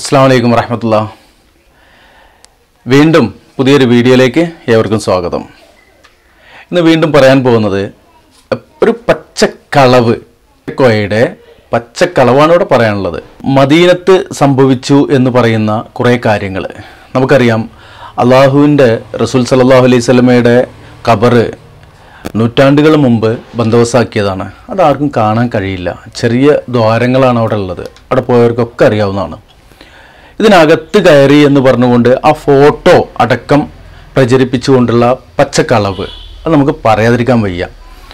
അസ്സാം വലൈക്കും വറഹമത്തുള്ള വീണ്ടും പുതിയൊരു വീഡിയോയിലേക്ക് ഏവർക്കും സ്വാഗതം ഇന്ന് വീണ്ടും പറയാൻ പോകുന്നത് ഒരു പച്ചക്കളവ് കോയയുടെ പച്ചക്കളവാണ് ഇവിടെ പറയാനുള്ളത് മദീനത്ത് സംഭവിച്ചു എന്ന് പറയുന്ന കുറേ കാര്യങ്ങൾ നമുക്കറിയാം അള്ളാഹുവിൻ്റെ റസൂൽ സല്ലാഹു അലൈഹി സ്വലമയുടെ കബറ് നൂറ്റാണ്ടുകൾ മുമ്പ് ബന്ദോബസ്താക്കിയതാണ് അതാർക്കും കാണാൻ കഴിയില്ല ചെറിയ ദ്വാരങ്ങളാണ് അവിടെ ഉള്ളത് അവിടെ പോയവർക്കൊക്കെ അറിയാവുന്നതാണ് ഇതിനകത്ത് കയറി എന്ന് പറഞ്ഞുകൊണ്ട് ആ ഫോട്ടോ അടക്കം പ്രചരിപ്പിച്ചുകൊണ്ടുള്ള പച്ചക്കളവ് അത് നമുക്ക് പറയാതിരിക്കാൻ വയ്യ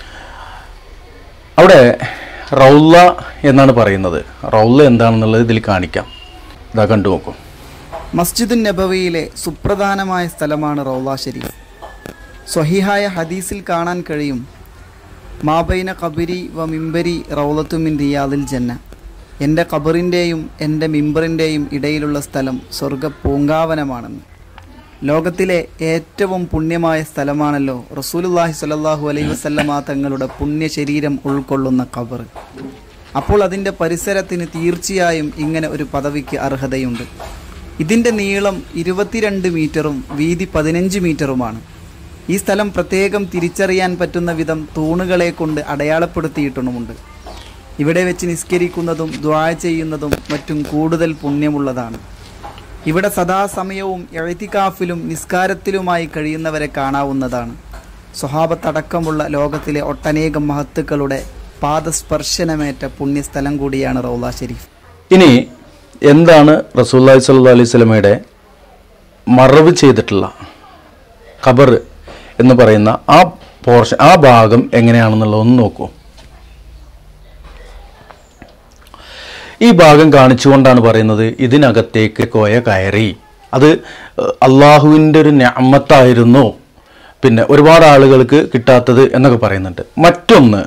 അവിടെ റൗല എന്നാണ് പറയുന്നത് റൗല എന്താണെന്നുള്ളത് ഇതിൽ കാണിക്കാം ഇതാ കണ്ടു നോക്കൂ മസ്ജിദ് നബവിയിലെ സുപ്രധാനമായ സ്ഥലമാണ് റൗള ഷരീഫ് സ്വഹിഹായ ഹദീസിൽ കാണാൻ കഴിയും മാബൈന കബരി വ മിംബരി റൗലത്തുമിൻ റിയാദിൽ ജന്ന എൻ്റെ ഖബറിൻ്റെയും എൻ്റെ മിമ്പറിൻ്റെയും ഇടയിലുള്ള സ്ഥലം സ്വർഗ പൂങ്കാവനമാണെന്ന് ലോകത്തിലെ ഏറ്റവും പുണ്യമായ സ്ഥലമാണല്ലോ റസൂലുല്ലാഹി സ്വല്ലല്ലാഹു അലൈഹി വസല്ലമ തങ്ങളുടെ പുണ്യ ശരീരം ഉൾക്കൊള്ളുന്ന ഖബർ അപ്പോൾ അതിൻ്റെ പരിസരത്തിന് തീർച്ചയായും ഇങ്ങനെ ഒരു പദവിക്ക് അർഹതയുണ്ട് ഇതിൻ്റെ നീളം ഇരുപത്തിരണ്ട് മീറ്ററും വീതി പതിനഞ്ച് മീറ്ററുമാണ് ഈ സ്ഥലം പ്രത്യേകം തിരിച്ചറിയാൻ പറ്റുന്ന വിധം തൂണുകളെ കൊണ്ട് അടയാളപ്പെടുത്തിയിട്ടുമുണ്ട് ഇവിടെ വെച്ച് നിസ്കരിക്കുന്നതും ദ്വാ ചെയ്യുന്നതും മറ്റും കൂടുതൽ പുണ്യമുള്ളതാണ് ഇവിടെ സദാസമയവും എഴുത്തിക്കാഫിലും നിസ്കാരത്തിലുമായി കഴിയുന്നവരെ കാണാവുന്നതാണ് സ്വഹാബത്തടക്കമുള്ള ലോകത്തിലെ ഒട്ടനേകം മഹത്തുക്കളുടെ പാദസ്പർശനമേറ്റ പുണ്യസ്ഥലം കൂടിയാണ് റൗല ഷരീഫ് ഇനി എന്താണ് റസൂല്ലായി സല്ലു അലൈഹി സ്വലമയുടെ മറവ് ചെയ്തിട്ടുള്ള ഖബർ എന്ന് പറയുന്ന ആ പോർഷൻ ആ ഭാഗം എങ്ങനെയാണെന്നുള്ളത് ഒന്ന് നോക്കൂ ഈ ഭാഗം കാണിച്ചുകൊണ്ടാണ് പറയുന്നത് ഇതിനകത്തേക്ക് കോയ കയറി അത് അള്ളാഹുവിൻ്റെ ഒരു ഞാമത്തായിരുന്നു പിന്നെ ഒരുപാട് ആളുകൾക്ക് കിട്ടാത്തത് എന്നൊക്കെ പറയുന്നുണ്ട് മറ്റൊന്ന്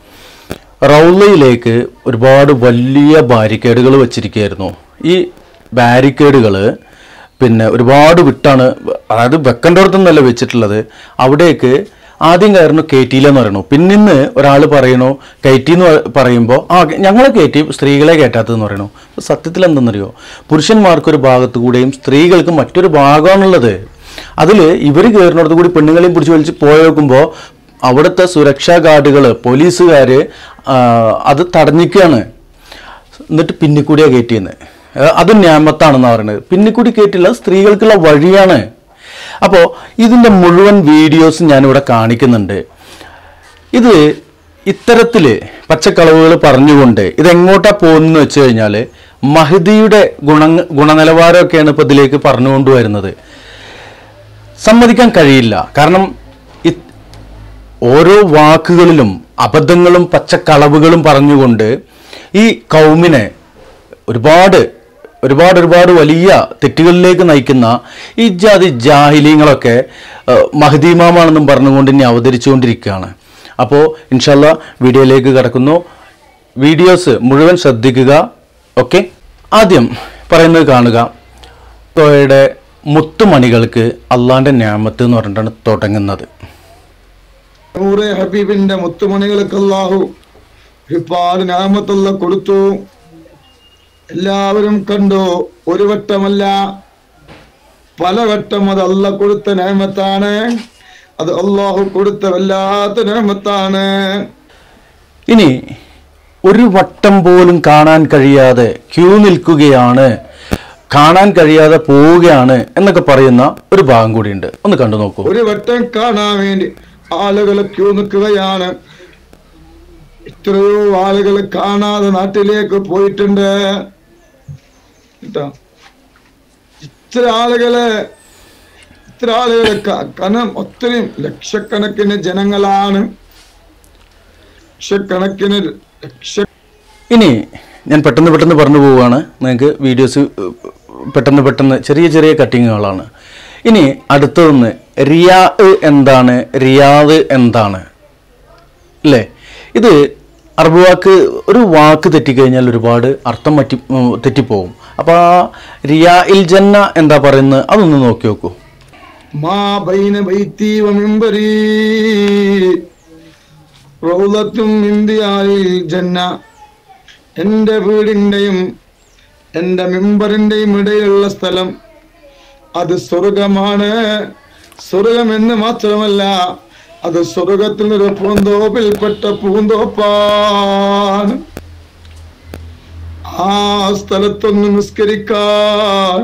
റൗലയിലേക്ക് ഒരുപാട് വലിയ ബാരിക്കേഡുകൾ വെച്ചിരിക്കുകയായിരുന്നു ഈ ബാരിക്കേഡുകൾ പിന്നെ ഒരുപാട് വിട്ടാണ് അതായത് വെക്കേണ്ടടത്തൊന്നല്ല വെച്ചിട്ടുള്ളത് അവിടേക്ക് ആദ്യം കയറുന്നു കയറ്റിയില്ലെന്ന് പറയണു പിന്നിന്ന് ഒരാൾ പറയണു കയറ്റി എന്ന് പറയുമ്പോൾ ആ ഞങ്ങളെ കയറ്റി സ്ത്രീകളെ കയറ്റാത്തതെന്ന് പറയണു അപ്പോൾ സത്യത്തിൽ എന്തെന്നറിയോ പുരുഷന്മാർക്ക് ഒരു ഭാഗത്തു കൂടെയും സ്ത്രീകൾക്ക് മറ്റൊരു ഭാഗമാണുള്ളത് അതിൽ ഇവർ കയറുന്നിടത്ത് കൂടി പെണ്ണുങ്ങളെയും പിടിച്ച് വലിച്ച് പോയി നോക്കുമ്പോൾ അവിടുത്തെ സുരക്ഷാ ഗാർഡുകൾ പോലീസുകാർ അത് തടഞ്ഞിക്കുകയാണ് എന്നിട്ട് പിന്നിക്കൂടിയാണ് കയറ്റിയെന്ന് അത് ഞാമത്താണെന്ന് പറയുന്നത് പിന്നിക്കൂടി കയറ്റില്ല സ്ത്രീകൾക്കുള്ള വഴിയാണ് അപ്പോൾ ഇതിൻ്റെ മുഴുവൻ വീഡിയോസ് ഞാനിവിടെ കാണിക്കുന്നുണ്ട് ഇത് ഇത്തരത്തിൽ പച്ചക്കളവുകൾ പറഞ്ഞുകൊണ്ട് ഇതെങ്ങോട്ടാ പോകുന്നതെന്ന് വെച്ച് കഴിഞ്ഞാൽ മഹദിയുടെ ഗുണ ഗുണനിലവാരമൊക്കെയാണ് ഇപ്പോൾ ഇതിലേക്ക് പറഞ്ഞുകൊണ്ടുവരുന്നത് സമ്മതിക്കാൻ കഴിയില്ല കാരണം ഇ- ഓരോ വാക്കുകളിലും അബദ്ധങ്ങളും പച്ചക്കളവുകളും പറഞ്ഞുകൊണ്ട് ഈ കൗമിനെ ഒരുപാട് ഒരുപാട് ഒരുപാട് വലിയ തെറ്റുകളിലേക്ക് നയിക്കുന്ന ഈ ജാതി ജാഹിലീങ്ങളൊക്കെ ഏഹ്, മഹദീമാമാണെന്നും പറഞ്ഞുകൊണ്ട് ഇനി അവതരിച്ചുകൊണ്ടിരിക്കുകയാണ് അപ്പോൾ ഇൻഷല്ല വീഡിയോയിലേക്ക് കിടക്കുന്നു വീഡിയോസ് മുഴുവൻ ശ്രദ്ധിക്കുക ഓക്കെ ആദ്യം പറയുന്നത് കാണുക തോയുടെ മുത്തുമണികൾക്ക് അള്ളാന്റെ ഞാമത്ത് എന്ന് പറഞ്ഞിട്ടാണ് തുടങ്ങുന്നത് നൂറെ ഹബീബിന്റെ മുത്തുമണികൾക്ക് അല്ലാഹു ഒരുപാട് നാമത്തുള്ള കൊടുത്തു എല്ലാവരും കണ്ടു ഒരു വട്ടമല്ല പല വട്ടം അത് അല്ല കൊടുത്ത നേമത്താണ് അത് അള്ളാഹു കൊടുത്ത വല്ലാത്ത നേമത്താണ് ഇനി ഒരു വട്ടം പോലും കാണാൻ കഴിയാതെ ക്യൂ നിൽക്കുകയാണ് കാണാൻ കഴിയാതെ പോവുകയാണ് എന്നൊക്കെ പറയുന്ന ഒരു ഭാഗം കൂടിയുണ്ട് ഒന്ന് കണ്ടു നോക്കൂ ഒരു വട്ടം കാണാൻ വേണ്ടി ആളുകൾ ക്യൂ നിൽക്കുകയാണ് എത്രയോ ആളുകൾ കാണാതെ നാട്ടിലേക്ക് പോയിട്ടുണ്ട് കേട്ടോ ഇത്ര ആളുകള് ഇത്ര ആളുകള് ക- കനം ഒത്തിരിയും ലക്ഷക്കണക്കിന് ജനങ്ങളാണ് ലക്ഷക്കണക്കിന് ലക്ഷ ഇനി ഞാൻ പെട്ടെന്ന് പെട്ടെന്ന് പറഞ്ഞു പോവുകയാണ് നിങ്ങൾക്ക് വീഡിയോസ് പെട്ടെന്ന് പെട്ടെന്ന് ചെറിയ ചെറിയ കട്ടിങ്ങുകളാണ് ഇനി അടുത്തതൊന്ന് റിയാ എന്താണ് റിയാദ് എന്താണ് അല്ലേ ഇത് അറബ് വാക്ക് ഒരു വാക്ക് തെറ്റിക്കഴിഞ്ഞാൽ ഒരുപാട് അർത്ഥം മറ്റി ഉം, തെറ്റിപ്പോവും അപ്പോൾ ആ റിയാ ഇൽ ജന്ന എന്താ പറയുന്നത് അതൊന്ന് നോക്കി നോക്കൂ മാ ബൈന ബൈത്തി വ മിമ്പരി റൗളത്തും ഇന്ത്യയിൽ ജന്ന എൻ്റെ വീടിൻ്റെയും എന്റെ മിമ്പറിന്റെയും ഇടയിലുള്ള സ്ഥലം അത് സ്വർഗമാണ് സ്വർഗം എന്ന് മാത്രമല്ല അത് സ്വർഗത്തിൽ ഒരു പൂന്തോപ്പിൽപ്പെട്ട പൂന്തോപ്പാണ് ആ സ്ഥലത്തൊന്ന് നിസ്കരിക്കാൻ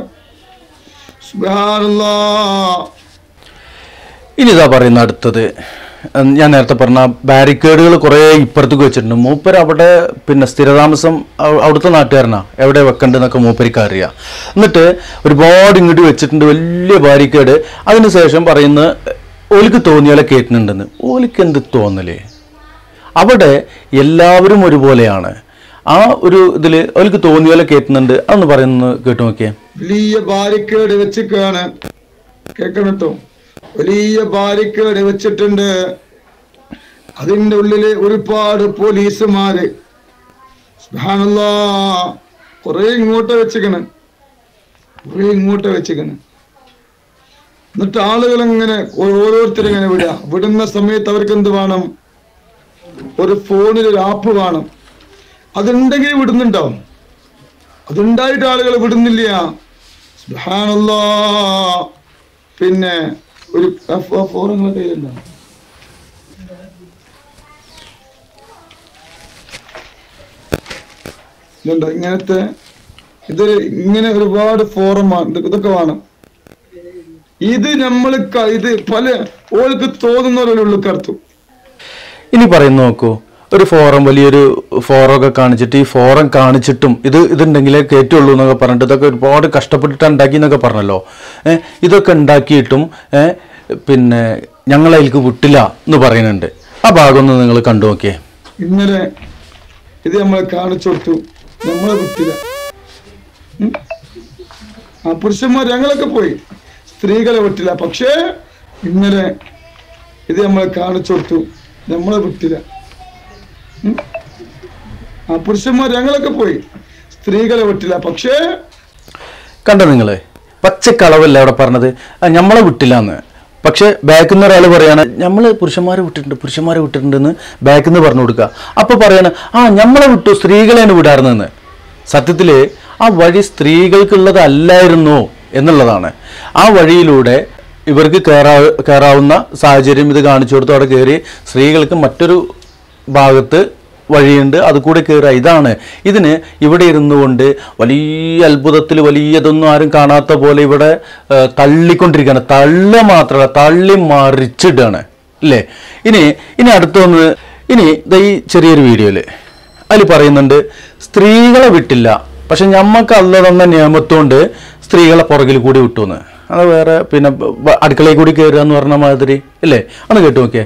സുബ്ഹാനല്ലാഹ് ഇനി ഇതാ പറയുന്ന അടുത്തത് ഉം, ഞാൻ നേരത്തെ പറഞ്ഞ ബാരിക്കേഡുകൾ കുറേ ഇപ്പുറത്തേക്ക് വെച്ചിട്ടുണ്ട് മൂപ്പർ അവിടെ പിന്നെ സ്ഥിരതാമസം അവ- അവിടുത്തെ നാട്ടുകാരനാ എവിടെ വെക്കണ്ടെന്നൊക്കെ മൂപ്പരിക്ക് അറിയാം എന്നിട്ട് ഒരുപാട് ഇങ്ങോട്ട് വെച്ചിട്ടുണ്ട് വലിയ ബാരിക്കേഡ് അതിനുശേഷം പറയുന്ന ഓലിക്ക് തോന്നിയാലെ കേട്ടിട്ടുണ്ടെന്ന് ഓലിക്ക് എന്ത് തോന്നല് അവിടെ എല്ലാവരും ഒരുപോലെയാണ് ആ ഒരു ഇതിൽ ഓലിക്ക് തോന്നിയാലെ കേട്ടുന്നുണ്ട് അതൊന്ന് പറയുന്നത് കേട്ടു നോക്കിയേ വലിയ ബാരിക്കേഡ് വെച്ചിക്കാണ് കേക്കണം കേട്ടോ വലിയ ബാരിക്കേഡ് വെച്ചിട്ടുണ്ട് അതിന്റെ ഉള്ളില് ഒരുപാട് പോലീസുമാര് സുബ്ഹാനല്ലാ കുറെ ഇങ്ങോട്ട് വെച്ചിക്കണ് കുറെ ഇങ്ങോട്ട് വെച്ചിക്കണ് എന്നിട്ട് ആളുകൾ ഇങ്ങനെ ഓരോരുത്തരിങ്ങനെ വിടുക വിടുന്ന സമയത്ത് അവർക്ക് എന്ത് വേണം ഒരു ഫോണിൽ ഒരു ആപ്പ് വേണം അതുണ്ടെങ്കിൽ വിടുന്നുണ്ടോ അതുണ്ടായിട്ട് ആളുകൾ വിടുന്നില്ല സുബ്ഹാനല്ലാ പിന്നെ ഒരു ഫോറങ്ങളുടെ കയ്യിലുണ്ടോ ഇതുണ്ടോ ഇങ്ങനത്തെ ഇതൊരു ഇങ്ങനെ ഒരുപാട് ഫോറം ഇതൊക്കെ വേണം ഇത് നമ്മൾ ഇത് പല ഓൾക്ക് തോന്നുന്നവരുടെ ഉള്ളിൽ കടത്തും ഇനി പറയുന്നു നോക്കൂ ഒരു ഫോറം വലിയൊരു ഫോറം ഒക്കെ കാണിച്ചിട്ട് ഈ ഫോറം കാണിച്ചിട്ടും ഇത് ഇതുണ്ടെങ്കിലേ കയറ്റുള്ളൂ എന്നൊക്കെ പറഞ്ഞിട്ട് ഇതൊക്കെ ഒരുപാട് കഷ്ടപ്പെട്ടിട്ട് ഉണ്ടാക്കി എന്നൊക്കെ പറഞ്ഞല്ലോ ഏ, ഇതൊക്കെ ഉണ്ടാക്കിയിട്ടും ഏ, പിന്നെ ഞങ്ങൾ അതിലേക്ക് വിട്ടില്ല എന്ന് പറയുന്നുണ്ട് ആ ഭാഗം ഒന്ന് നിങ്ങൾ കണ്ടു നോക്കിയേ ഇന്നലെ ഇത് നമ്മൾ കാണിച്ചു കൊടുത്തു നമ്മളെ വിട്ടില്ല ഉം? ആ പുരുഷന്മാർ ഞങ്ങളൊക്കെ പോയി സ്ത്രീകളെ വിട്ടില്ല പക്ഷേ ഇന്നലെ ഇത് നമ്മൾ കാണിച്ചു കൊടുത്തു നമ്മളെ വിട്ടില്ല ഉം? ആ പുരുഷന്മാർ ഞങ്ങളൊക്കെ പോയി സ്ത്രീകളെ വിട്ടില്ല പക്ഷേ കണ്ടോ നിങ്ങൾ പച്ചക്കളവല്ല അവിടെ പറഞ്ഞത് ആ, ഞമ്മളെ വിട്ടില്ല എന്ന് പക്ഷെ ബാക്കിൽ നിന്ന് ഒരാൾ പറയാണ് നമ്മൾ പുരുഷന്മാരെ വിട്ടിട്ടുണ്ട് പുരുഷന്മാരെ വിട്ടിട്ടുണ്ടെന്ന് ബാക്കിൽ നിന്ന് പറഞ്ഞു കൊടുക്കുക അപ്പോൾ പറയാണ് ആ ഞമ്മളെ വിട്ടു സ്ത്രീകളെയാണ് വിടാറുന്നെന്ന് സത്യത്തിൽ ആ വഴി സ്ത്രീകൾക്കുള്ളതല്ലായിരുന്നു എന്നുള്ളതാണ് ആ വഴിയിലൂടെ ഇവർക്ക് കയറാ കയറാവുന്ന സാഹചര്യം ഇത് കാണിച്ചു കൊടുത്തു അവിടെ കയറി സ്ത്രീകൾക്ക് മറ്റൊരു ഭാഗത്ത് വഴിയുണ്ട് അത് കൂടെ കയറുക ഇതാണ് ഇതിന് ഇവിടെ ഇരുന്നു കൊണ്ട് വലിയ അത്ഭുതത്തിൽ വലിയതൊന്നും ആരും കാണാത്ത പോലെ ഇവിടെ ആ, തള്ളിക്കൊണ്ടിരിക്കുകയാണ് തള്ള മാത്രമല്ല തള്ളി മറിച്ചിടുകയാണ് അല്ലേ ഇനി ഇനി അടുത്തൊന്ന് ഇനി ദാ ഈ ചെറിയൊരു വീഡിയോയിൽ അതിൽ പറയുന്നുണ്ട് സ്ത്രീകളെ വിട്ടില്ല പക്ഷെ ഞമ്മക്ക് അല്ല തന്ന നിയമത്തുകൊണ്ട് സ്ത്രീകളെ പുറകിൽ കൂടി വിട്ടു എന്ന് അത് വേറെ പിന്നെ ബ- അടുക്കളയിൽ കൂടി കയറുക എന്ന് പറഞ്ഞ മാതിരി അല്ലേ ഒന്ന് കേട്ടു നോക്കിയേ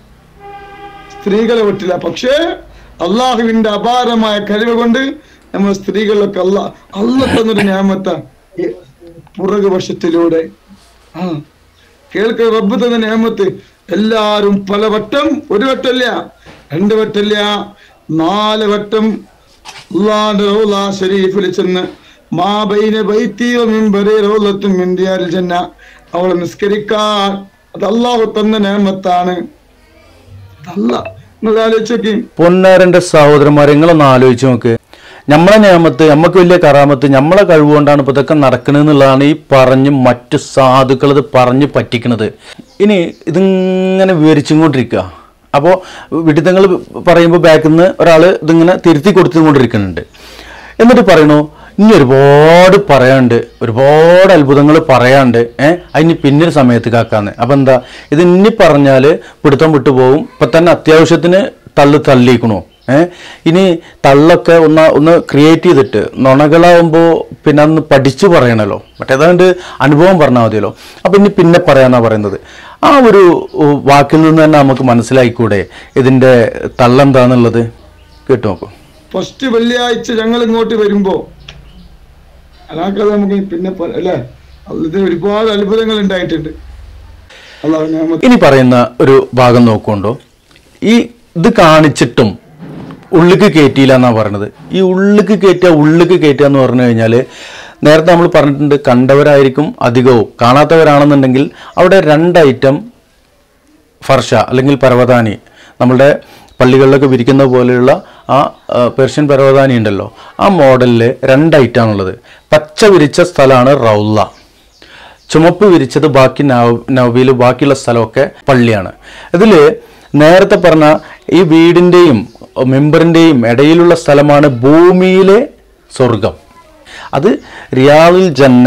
സ്ത്രീകളെ വിട്ടില്ല പക്ഷേ അള്ളാഹുവിന്റെ അപാരമായ കഴിവ് കൊണ്ട് നമ്മൾ സ്ത്രീകളിലൊക്കെ അല്ല അല്ല തന്നൊരു ഞാമത്ത പുറകു വശത്തിലൂടെ ആ കേൾക്ക റബ്ബ് തന്ന ഞാമത്ത് എല്ലാരും പല വട്ടം ഒരു വട്ടല്ല രണ്ട് വട്ടല്ല നാല് വട്ടം അള്ളാന്റെ റൗലാ ഷരീഫിൽ ചെന്ന് മാ ബൈന ബൈത്തി വ മിൻബറി റൗലത്തും മിൻ ദിയാരിൽ ജന്ന അവളെ നിസ്കരിക്കാൻ അത് അള്ളാഹു തന്ന നേമത്താണ് അതല്ല നിങ്ങൾ ആലോചിച്ചോക്കി പൊന്നാരൻ്റെ സഹോദരന്മാരെ നിങ്ങളൊന്ന് ആലോചിച്ച് നോക്ക് നമ്മളെ നിയമത്ത് നമുക്ക് വലിയ കറാമത്ത് നമ്മളെ കഴിവുകൊണ്ടാണ് ഇപ്പോൾ ഇതൊക്കെ നടക്കണമെന്നുള്ളതാണ് ഈ പറഞ്ഞ് മറ്റു സാധുക്കൾ ഇത് പറഞ്ഞ് പറ്റിക്കണത് ഇനി ഇതിങ്ങനെ വിവരിച്ചും കൊണ്ടിരിക്കുക അപ്പോൾ വിഡിത്തങ്ങൾ പറയുമ്പോൾ ബാക്കിൽ നിന്ന് ഒരാൾ ഇതിങ്ങനെ തിരുത്തി കൊടുത്തുകൊണ്ടിരിക്കുന്നുണ്ട് എന്നിട്ട് പറയണു ഇനി ഒരുപാട് പറയാണ്ട് ഒരുപാട് അത്ഭുതങ്ങൾ പറയാണ്ട് ഏഹ് അതിന് പിന്നൊരു സമയത്ത് കാക്കാന്ന് അപ്പം എന്താ ഇത് ഇനി പറഞ്ഞാൽ പിടുത്തം വിട്ടു പോകും ഇപ്പം തന്നെ അത്യാവശ്യത്തിന് തള്ളു തള്ളിക്കണു ഏഹ് ഇനി തള്ളൊക്കെ ഒന്ന് ഒന്ന് ക്രിയേറ്റ് ചെയ്തിട്ട് നുണകളാവുമ്പോൾ പിന്നെ അന്ന് പഠിച്ചു പറയണല്ലോ മറ്റേതാണ്ട് അനുഭവം പറഞ്ഞാൽ മതിയല്ലോ അപ്പം ഇനി പിന്നെ പറയാന്നാ പറയുന്നത് ആ ഒരു ഉ, വാക്കിൽ നിന്ന് തന്നെ നമുക്ക് മനസ്സിലായിക്കൂടെ ഇതിൻ്റെ തള്ളെന്താന്നുള്ളത് കേട്ടു നോക്കൂ ഫസ്റ്റ് വെള്ളിയാഴ്ച ഞങ്ങൾ ഇങ്ങോട്ട് വരുമ്പോ അതാക്കത് നമുക്ക് പിന്നെ പറയാം, അല്ലേ ഇത് ഒരുപാട് അത്ഭുതങ്ങൾ ഉണ്ടായിട്ടുണ്ട് അള്ളാഹു ഞാമത്ത് ഇനി പറയുന്ന ഒരു ഭാഗം നോക്കുകൊണ്ടോ ഈ ഇത് കാണിച്ചിട്ടും ഉള്ളിക്ക് കയറ്റിയില്ല എന്നാണ് പറഞ്ഞത് ഈ ഉള്ളിക്ക് കയറ്റുക ഉള്ളിക്ക് കയറ്റുക എന്ന് പറഞ്ഞു കഴിഞ്ഞാൽ നേരത്തെ നമ്മൾ പറഞ്ഞിട്ടുണ്ട് കണ്ടവരായിരിക്കും അധികവും കാണാത്തവരാണെന്നുണ്ടെങ്കിൽ അവിടെ രണ്ട് ഐറ്റം ഫർഷ അല്ലെങ്കിൽ പരവതാനി നമ്മളുടെ പള്ളികളിലൊക്കെ വിരിക്കുന്ന പോലെയുള്ള ആ ആ, പേർഷ്യൻ പരവതാനി ഉണ്ടല്ലോ ആ മോഡലിൽ രണ്ടായിട്ടാണുള്ളത് പച്ച വിരിച്ച സ്ഥലമാണ് റൗല ചുമപ്പ് വിരിച്ചത് ബാക്കി നവബിയിൽ ബാക്കിയുള്ള സ്ഥലമൊക്കെ പള്ളിയാണ് ഇതിൽ നേരത്തെ പറഞ്ഞ ഈ വീടിൻ്റെയും മെമ്പറിൻ്റെയും ഇടയിലുള്ള സ്ഥലമാണ് ഭൂമിയിലെ സ്വർഗം അത് റിയാലിൽ ജന്ന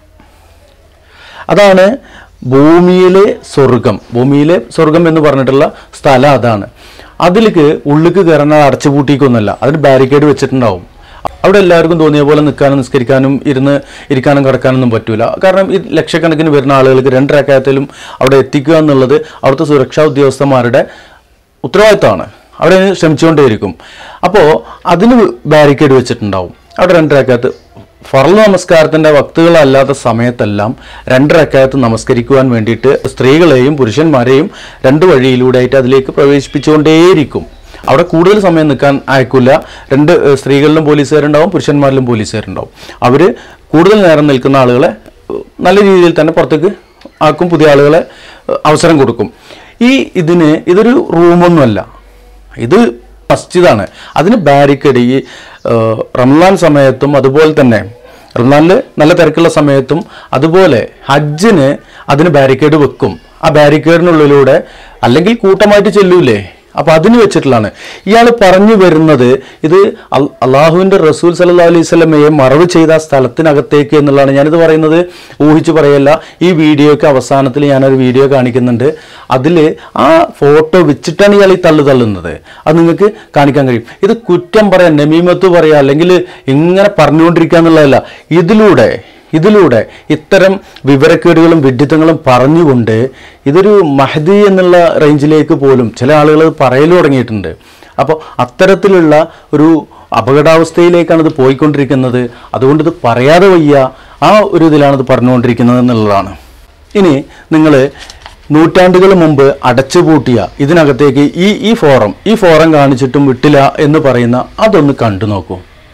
അതാണ് ഭൂമിയിലെ സ്വർഗം ഭൂമിയിലെ സ്വർഗം എന്ന് പറഞ്ഞിട്ടുള്ള സ്ഥലം അതാണ് അതിലേക്ക് ഉള്ളിക്ക് കയറാൻ അടച്ചുപൂട്ടിക്കൊന്നുമല്ല അതിന് ബാരിക്കേഡ് വെച്ചിട്ടുണ്ടാവും അവിടെ എല്ലാവർക്കും തോന്നിയ പോലെ നിൽക്കാനും നിസ്കരിക്കാനും ഇരുന്ന് ഇരിക്കാനും കിടക്കാനൊന്നും പറ്റൂല കാരണം ഈ ലക്ഷക്കണക്കിന് വരുന്ന ആളുകൾക്ക് രണ്ട് റക്കായത്തിലും അവിടെ എത്തിക്കുക എന്നുള്ളത് അവിടുത്തെ സുരക്ഷാ ഉദ്യോഗസ്ഥന്മാരുടെ ഉത്തരവാദിത്തമാണ് അവിടെ അതിന് ശ്രമിച്ചുകൊണ്ടേയിരിക്കും അപ്പോൾ അതിന് ബാരിക്കേഡ് വെച്ചിട്ടുണ്ടാവും അവിടെ രണ്ട് റക്കായത്ത് ഫർള് നമസ്കാരത്തിന്റെ വക്തുകളല്ലാത്ത സമയത്തെല്ലാം രണ്ട് റക്കായത്ത് നമസ്കരിക്കുവാൻ വേണ്ടിയിട്ട് സ്ത്രീകളെയും പുരുഷന്മാരെയും രണ്ട് വഴിയിലൂടെയായിട്ട് അതിലേക്ക് പ്രവേശിപ്പിച്ചുകൊണ്ടേയിരിക്കും അവിടെ കൂടുതൽ സമയം നിൽക്കാൻ അയക്കില്ല രണ്ട് ഏഹ്, സ്ത്രീകളിലും പോലീസുകാരുണ്ടാവും പുരുഷന്മാരിലും പോലീസുകാരുണ്ടാവും അവർ കൂടുതൽ നേരം നിൽക്കുന്ന ആളുകളെ ഏഹ്, നല്ല രീതിയിൽ തന്നെ പുറത്തേക്ക് ആക്കും പുതിയ ആളുകളെ ഏഹ്, അവസരം കൊടുക്കും ഈ ഇതിന് ഇതൊരു റൂമൊന്നുമല്ല ഇത് മസ്ജിദാണ് അതിന് ബാരിക്കേഡ് ഈ ഏഹ്, റംസാൻ സമയത്തും അതുപോലെ തന്നെ റംസാനിൽ നല്ല തിരക്കുള്ള സമയത്തും അതുപോലെ ഹജ്ജിന് അതിന് ബാരിക്കേഡ് വെക്കും ആ ബാരിക്കേഡിനുള്ളിലൂടെ അല്ലെങ്കിൽ കൂട്ടമായിട്ട് ചെല്ലൂലേ അപ്പൊ അതിന് വെച്ചിട്ടുള്ളതാണ് ഇയാൾ പറഞ്ഞു വരുന്നത് ഇത് അൽ- അള്ളാഹുവിന്റെ റസൂൽ സല്ലാ അലൈഹി സ്വലമയെ മറവ് ചെയ്ത ആ സ്ഥലത്തിനകത്തേക്ക് എന്നുള്ളതാണ് ഞാനിത് പറയുന്നത് ഊഹിച്ച് പറയല്ല ഈ വീഡിയോയ്ക്ക് അവസാനത്തിൽ ഞാനൊരു വീഡിയോ കാണിക്കുന്നുണ്ട് അതിൽ ആ ഫോട്ടോ വെച്ചിട്ടാണ് ഇയാൾ ഈ തള്ളു തള്ളുന്നത് അത് നിങ്ങൾക്ക് കാണിക്കാൻ കഴിയും ഇത് കുറ്റം പറയാൻ നമീമത്ത് പറയാ അല്ലെങ്കിൽ ഇങ്ങനെ പറഞ്ഞുകൊണ്ടിരിക്കുക എന്നുള്ളതല്ല ഇതിലൂടെ ഇതിലൂടെ ഇത്തരം വിവരക്കേടുകളും വിഡിത്തങ്ങളും പറഞ്ഞുകൊണ്ട് ഇതൊരു മഹദി എന്നുള്ള റേഞ്ചിലേക്ക് പോലും ചില ആളുകൾ പറയൽ തുടങ്ങിയിട്ടുണ്ട് അപ്പോൾ അത്തരത്തിലുള്ള ഒരു അപകടാവസ്ഥയിലേക്കാണ് ഇത് പോയിക്കൊണ്ടിരിക്കുന്നത് അതുകൊണ്ട് ഇത് പറയാതെ വയ്യ ആ ഒരു ഇതിലാണ് ഇത് പറഞ്ഞുകൊണ്ടിരിക്കുന്നത് എന്നുള്ളതാണ് ഇനി നിങ്ങൾ നൂറ്റാണ്ടുകൾ മുമ്പ് അടച്ചുപൂട്ടിയ ഇതിനകത്തേക്ക് ഈ ഈ ഫോറം ഈ ഫോറം കാണിച്ചിട്ടും വിട്ടില്ല എന്ന് പറയുന്ന അതൊന്ന് കണ്ടു നോക്കൂ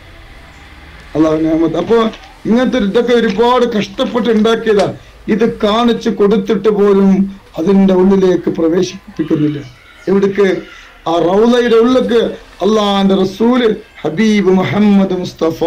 അള്ളാഹു നിയമത്ത് അപ്പൊ ഇങ്ങനത്തെ ഒരു ഇതൊക്കെ ഒരുപാട് കഷ്ടപ്പെട്ട് ഉണ്ടാക്കിയതാ ഇത് കാണിച്ചു കൊടുത്തിട്ട് പോലും അതിന്റെ ഉള്ളിലേക്ക് പ്രവേശിപ്പിക്കുന്നില്ല എവിടേക്ക് ആ റൗലയുടെ ഉള്ളിലേക്ക് അള്ളാന്റെ റസൂല് ഹബീബ് മുഹമ്മദ് മുസ്തഫ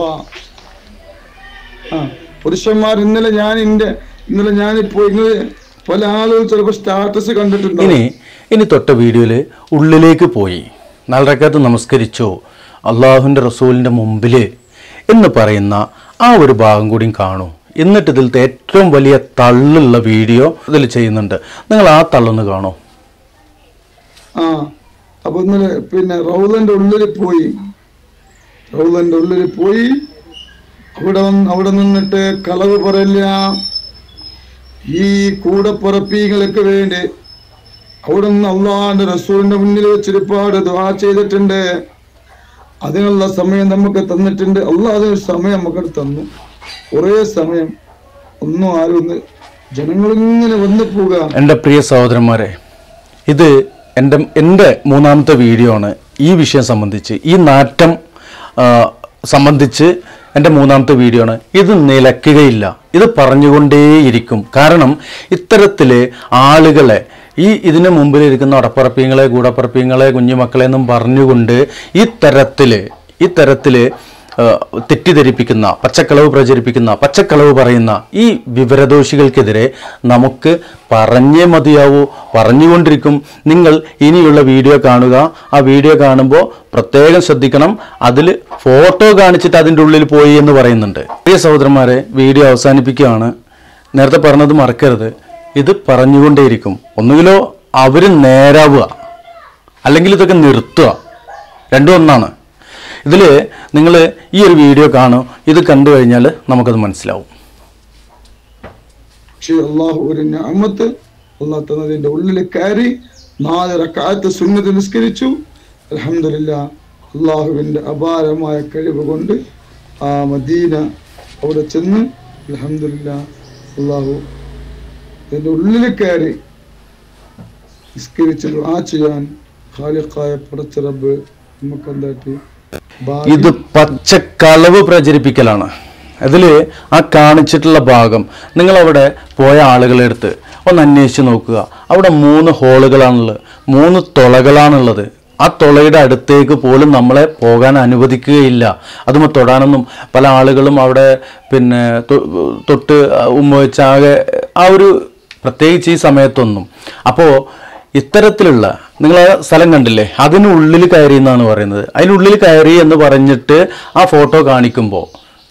ആ പുരുഷന്മാർ ഇന്നലെ ഞാൻ ഇന്റെ ഇന്നലെ ഞാനിപ്പോ ഇന്നലെ പല ആളുകൾ ചിലപ്പോ സ്റ്റാറ്റസ് കണ്ടിട്ടുണ്ടോ ഇനി ഇനി തൊട്ട വീഡിയോയിൽ ഉള്ളിലേക്ക് പോയി നാലരക്കകത്ത് നമസ്കരിച്ചോ അള്ളാഹുവിൻ്റെ റസൂലിൻ്റെ മുമ്പിൽ എന്ന് പറയുന്ന ആ ഒരു ഭാഗം കൂടിയും കാണൂ എന്നിട്ട് ഇതിലത്തെ ഏറ്റവും വലിയ തള്ളുള്ള വീഡിയോ ഇതിൽ ചെയ്യുന്നുണ്ട് നിങ്ങൾ ആ തള്ളൊന്ന് കാണൂ ആ അപ്പൊ ഇന്നലെ പിന്നെ റൗലന്റെ ഉള്ളിൽ പോയി റൗലന്റെ ഉള്ളിൽ പോയി അവിടെ വന്ന് അവിടെ നിന്നിട്ട് കളവ് പറയില്ല ഈ കൂടപ്പുറപ്പീങ്ങൾക്ക് വേണ്ടി അവിടെ നിന്ന് അള്ളാന്റെ റസൂലിന്റെ മുന്നിൽ വെച്ച് ഒരുപാട് ദ്വാ ചെയ്തിട്ടുണ്ട് അതിനുള്ള സമയം നമുക്ക് തന്നിട്ടുണ്ട് അള്ളാഹ് അതിനൊരു സമയം നമുക്ക് തന്നു കുറേ സമയം ഒന്നും ആരും ഒന്ന് ജനങ്ങളിങ്ങനെ വന്നു പോവുക എൻ്റെ പ്രിയ സഹോദരന്മാരെ ഇത് എൻ്റെ എൻ്റെ മൂന്നാമത്തെ വീഡിയോ ആണ് ഈ വിഷയം സംബന്ധിച്ച് ഈ നാറ്റം ആ, സംബന്ധിച്ച് എൻ്റെ മൂന്നാമത്തെ വീഡിയോ ആണ് ഇത് നിലയ്ക്കുകയില്ല ഇത് പറഞ്ഞുകൊണ്ടേയിരിക്കും കാരണം ഇത്തരത്തിൽ ആളുകളെ ഈ ഇതിന് മുമ്പിൽ ഇരിക്കുന്ന അടപ്പറപ്പിങ്ങളെ കൂടപ്പറപ്പിങ്ങളെ കുഞ്ഞുമക്കളെ എന്നും പറഞ്ഞുകൊണ്ട് ഈ തരത്തിൽ ഈ തരത്തിൽ ഏഹ് തെറ്റിദ്ധരിപ്പിക്കുന്ന പച്ചക്കളവ് പ്രചരിപ്പിക്കുന്ന പച്ചക്കളവ് പറയുന്ന ഈ വിവരദോഷികൾക്കെതിരെ നമുക്ക് പറഞ്ഞേ മതിയാവൂ പറഞ്ഞുകൊണ്ടിരിക്കും നിങ്ങൾ ഇനിയുള്ള വീഡിയോ കാണുക ആ വീഡിയോ കാണുമ്പോൾ പ്രത്യേകം ശ്രദ്ധിക്കണം അതിൽ ഫോട്ടോ കാണിച്ചിട്ട് അതിൻ്റെ ഉള്ളിൽ പോയി എന്ന് പറയുന്നുണ്ട് പ്രിയ സഹോദരന്മാരെ വീഡിയോ അവസാനിപ്പിക്കുകയാണ് നേരത്തെ പറഞ്ഞത് മറക്കരുത് ഇത് പറഞ്ഞുകൊണ്ടേയിരിക്കും ഒന്നുകിലോ അവർ നേരാവുക അല്ലെങ്കിൽ ഇതൊക്കെ നിർത്തുക രണ്ടും ഒന്നാണ് ഇതിൽ നിങ്ങൾ ഈ ഒരു വീഡിയോ കാണും ഇത് കണ്ടു കഴിഞ്ഞാൽ നമുക്കത് മനസ്സിലാവും പക്ഷേ അള്ളാഹു ഒരു ഞാമത്ത് അള്ളാഹ് തന്നതിന്റെ ഉള്ളിൽ കയറി നാല് റക്കായത്ത് സുന്നത്ത് നിസ്കരിച്ചു അലഹമില്ല അള്ളാഹുവിന്റെ അപാരമായ കഴിവ് കൊണ്ട് ആ മദീന അവിടെ ചെന്ന് അലഹമില്ല അള്ളാഹു അതിന്റെ ഉള്ളിൽ കയറി നിസ്കരിച്ച് ആ ചെയ്യാൻ ഖാലിഖായ പടച്ച റബ്ബ് നമുക്ക് എന്തായിട്ട് ഭാഗ്യം ഇത് പച്ചക്കളവ് പ്രചരിപ്പിക്കലാണ് അതിൽ ആ കാണിച്ചിട്ടുള്ള ഭാഗം നിങ്ങൾ അവിടെ പോയ ആളുകളെ അടുത്ത് ഒന്ന് അന്വേഷിച്ച് നോക്കുക അവിടെ മൂന്ന് ഹോളുകളാണുള്ളത് മൂന്ന് തുളകളാണുള്ളത് ആ തുളയുടെ അടുത്തേക്ക് പോലും നമ്മളെ പോകാൻ അനുവദിക്കുകയില്ല അതുമ തൊടാനൊന്നും പല ആളുകളും അവിടെ പിന്നെ തൊ- തൊട്ട് ഉമ്മ വെച്ച് ആകെ ആ ഒരു പ്രത്യേകിച്ച് ഈ സമയത്തൊന്നും അപ്പോൾ ഇത്തരത്തിലുള്ള നിങ്ങൾ ആ സ്ഥലം കണ്ടില്ലേ അതിനുള്ളിൽ കയറി എന്നാണ് പറയുന്നത് അതിനുള്ളിൽ കയറി എന്ന് പറഞ്ഞിട്ട് ആ ഫോട്ടോ കാണിക്കുമ്പോൾ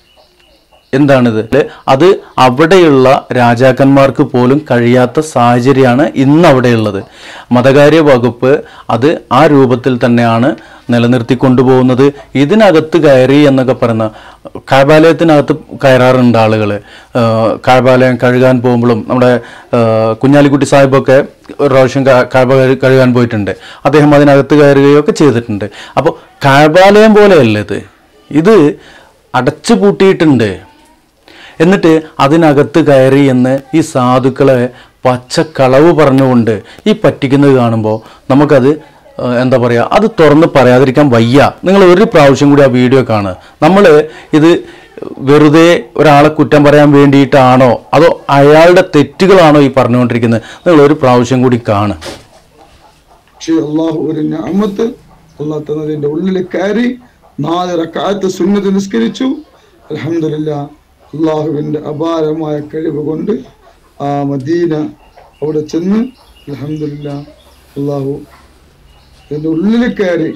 എന്താണിത് അത് അവിടെയുള്ള രാജാക്കന്മാർക്ക് പോലും കഴിയാത്ത സാഹചര്യമാണ് ഇന്ന് അവിടെയുള്ളത് മതകാര്യ വകുപ്പ് അത് ആ രൂപത്തിൽ തന്നെയാണ് നിലനിർത്തി കൊണ്ടുപോകുന്നത് ഇതിനകത്ത് കയറി എന്നൊക്കെ പറയുന്ന കാബാലയത്തിനകത്ത് കയറാറുണ്ട് ആളുകൾ കാബാലയം കഴുകാൻ പോകുമ്പോഴും നമ്മുടെ ആ, കുഞ്ഞാലിക്കുട്ടി സാഹിബൊക്കെ ഒരു പ്രാവശ്യം കാ- കാബ കഴു- കഴുകാൻ പോയിട്ടുണ്ട് അദ്ദേഹം അതിനകത്ത് കയറുകയോ ഒക്കെ ചെയ്തിട്ടുണ്ട് അപ്പോൾ കാബാലയം പോലെയല്ല ഇത് ഇത് അടച്ചു പൂട്ടിയിട്ടുണ്ട് എന്നിട്ട് അതിനകത്ത് കയറി എന്ന് ഈ സാധുക്കളെ പച്ചക്കളവ് പറഞ്ഞുകൊണ്ട് ഈ പറ്റിക്കുന്നത് കാണുമ്പോൾ നമുക്കത് ഏഹ്, എന്താ പറയുക അത് തുറന്ന് പറയാതിരിക്കാൻ വയ്യ നിങ്ങൾ ഒരു പ്രാവശ്യം കൂടി ആ വീഡിയോ കാണുക നമ്മൾ ഇത് വെറുതെ ഒരാളെ കുറ്റം പറയാൻ വേണ്ടിയിട്ടാണോ അതോ അയാളുടെ തെറ്റുകളാണോ ഈ പറഞ്ഞുകൊണ്ടിരിക്കുന്നത് നിങ്ങൾ ഒരു പ്രാവശ്യം കൂടി കാണുക പക്ഷേ അള്ളാഹു ഒരു ഞാമത്ത് അള്ളാഹ് തന്നതിന്റെ ഉള്ളിൽ കയറി നാല് റക്കായത്ത് സുന്നത്ത് നിസ്കരിച്ചു അലഹമില്ല അള്ളാഹുവിന്റെ അപാരമായ കഴിവ് കൊണ്ട് ആ മദീന അവിടെ ചെന്ന് അലഹമില്ല അള്ളാഹു അതിന്റെ ഉള്ളിൽ കയറി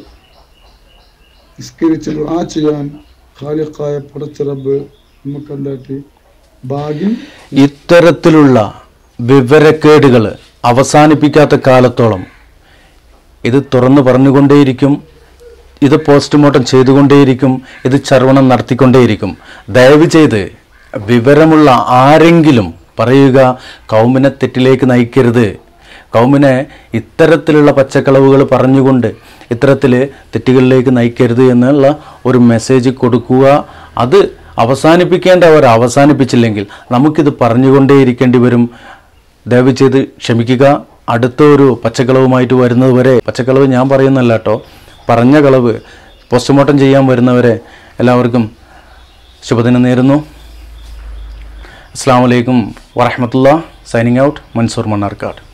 നിസ്കരിച്ച് ആ ചെയ്യാൻ ഖാലിഖായ പടച്ചിറബ് നമുക്ക് എന്താക്കി ഭാഗ്യം ഇത്തരത്തിലുള്ള വിവരക്കേടുകൾ അവസാനിപ്പിക്കാത്ത കാലത്തോളം ഇത് തുറന്നു പറഞ്ഞുകൊണ്ടേയിരിക്കും ഇത് പോസ്റ്റ്മോർട്ടം ചെയ്തുകൊണ്ടേയിരിക്കും ഇത് ചർവണം നടത്തിക്കൊണ്ടേയിരിക്കും ദയവ് ചെയ്ത് വിവരമുള്ള ആരെങ്കിലും പറയുക കൗമിനെ തെറ്റിലേക്ക് നയിക്കരുത് കൗമിനെ ഇത്തരത്തിലുള്ള പച്ചക്കളവുകൾ പറഞ്ഞുകൊണ്ട് ഇത്തരത്തിൽ തെറ്റുകളിലേക്ക് നയിക്കരുത് എന്നുള്ള ഒരു മെസ്സേജ് കൊടുക്കുക അത് അവസാനിപ്പിക്കേണ്ടവർ അവസാനിപ്പിച്ചില്ലെങ്കിൽ നമുക്കിത് പറഞ്ഞുകൊണ്ടേയിരിക്കേണ്ടി വരും ദയവ് ചെയ്ത് ക്ഷമിക്കുക അടുത്ത ഒരു പച്ചക്കളവുമായിട്ട് വരുന്നത് വരെ പച്ചക്കളവ് ഞാൻ പറയുന്നല്ല കേട്ടോ പറഞ്ഞ കളവ് പോസ്റ്റ്മോർട്ടം ചെയ്യാൻ വരുന്നവരെ എല്ലാവർക്കും ശുഭദിനം നേരുന്നു അസ്സാം വലൈക്കും വറഹമത്തുള്ള സൈനിങ് ഔട്ട് മൻസൂർ മണ്ണാർക്കാട്